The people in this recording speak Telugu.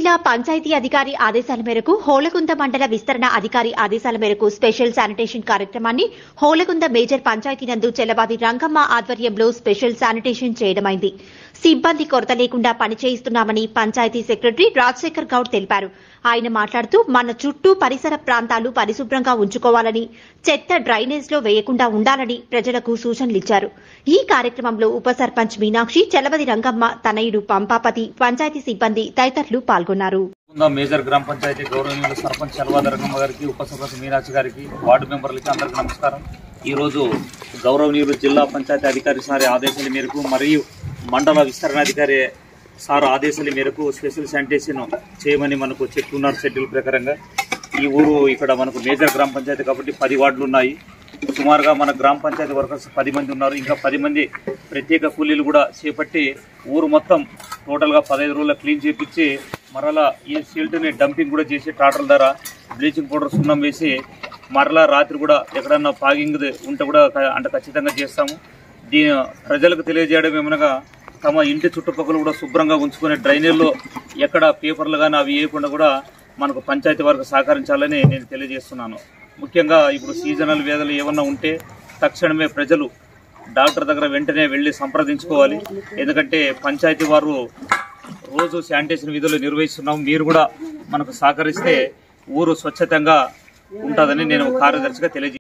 జిల్లా పంచాయతీ అధికారి ఆదేశాల మేరకు హోలగుంద మండల విస్తరణ అధికారి ఆదేశాల మేరకు స్పెషల్ శానిటేషన్ కార్యక్రమాన్ని హోలగుంద మేజర్ పంచాయతీ నందు చెల్లవాది రంగమ్మ ఆధ్వర్యంలో స్పెషల్ శానిటేషన్ చేయడమైంది సిబ్బంది కొరత లేకుండా పనిచేయిస్తున్నామని పంచాయతీ సెక్రటరీ రాజశేఖర్ గౌడ్ తెలిపారు ఆయన మాట్లాడుతూ మన చుట్టూ పరిసర ప్రాంతాలు పరిశుభ్రంగా ఉంచుకోవాలని చెత్త డ్రైనేజ్ లో వేయకుండా ఉండాలని ప్రజలకు సూచనలిచ్చారు ఈ కార్యక్రమంలో ఉప సర్పంచ్ మీనాక్షి చెలవది రంగమ్మ తనయుడు పంపాపతి పంచాయతీ సిబ్బంది తదితరులు పాల్గొన్నారు ఉందా మేజర్ గ్రామ పంచాయతీ గౌరవనీయులు సర్పంచ్ చలవాద రంగమ్మ గారికి ఉప సర్పంచ్ మీనాక్షి గారికి వార్డు మెంబర్లకి అందరికీ నమస్కారం ఈరోజు గౌరవనీయులు జిల్లా పంచాయతీ అధికారి సారి ఆదేశాల మేరకు మరియు మండల విస్తరణాధికారి సార్ ఆదేశాల మేరకు స్పెషల్ శానిటేషన్ చేయమని మనకు చెప్తున్నారు షెడ్యూల్ ప్రకారంగా ఈ ఊరు ఇక్కడ మనకు మేజర్ గ్రామ పంచాయతీ కాబట్టి పది వార్డులు ఉన్నాయి సుమారుగా మన గ్రామ పంచాయతీ వర్కర్స్ పది మంది ఉన్నారు ఇంకా పది మంది ప్రత్యేక కూలీలు కూడా చేపట్టి ఊరు మొత్తం టోటల్గా పదహైదు రోజుల క్లీన్ చేపించి మరలా ఈ సిల్ట్ని డంపింగ్ కూడా చేసి ట్రాక్టర్ ద్వారా బ్లీచింగ్ పౌడర్ సున్నం వేసి మరలా రాత్రి కూడా ఎక్కడన్నా పాగింగ్ ఉంటే కూడా క- అంటే ఖచ్చితంగా చేస్తాము దీని ప్రజలకు తెలియజేయడం ఏమనగా తమ ఇంటి చుట్టుపక్కల కూడా శుభ్రంగా ఉంచుకునే డ్రైనేల్లో ఎక్కడ పేపర్లు కానీ అవి వేయకుండా కూడా మనకు పంచాయతీ వారికి సహకరించాలని నేను తెలియజేస్తున్నాను ముఖ్యంగా ఇప్పుడు సీజనల్ వ్యాధులు ఏమన్నా ఉంటే తక్షణమే ప్రజలు డాక్టర్ దగ్గర వెంటనే వెళ్ళి సంప్రదించుకోవాలి ఎందుకంటే పంచాయతీ వారు రోజు శానిటేషన్ విధులు నిర్వహిస్తున్నాం మీరు కూడా మనకు సహకరిస్తే ఊరు స్వచ్ఛతంగా ఉంటుందని నేను కార్యదర్శిగా తెలియజే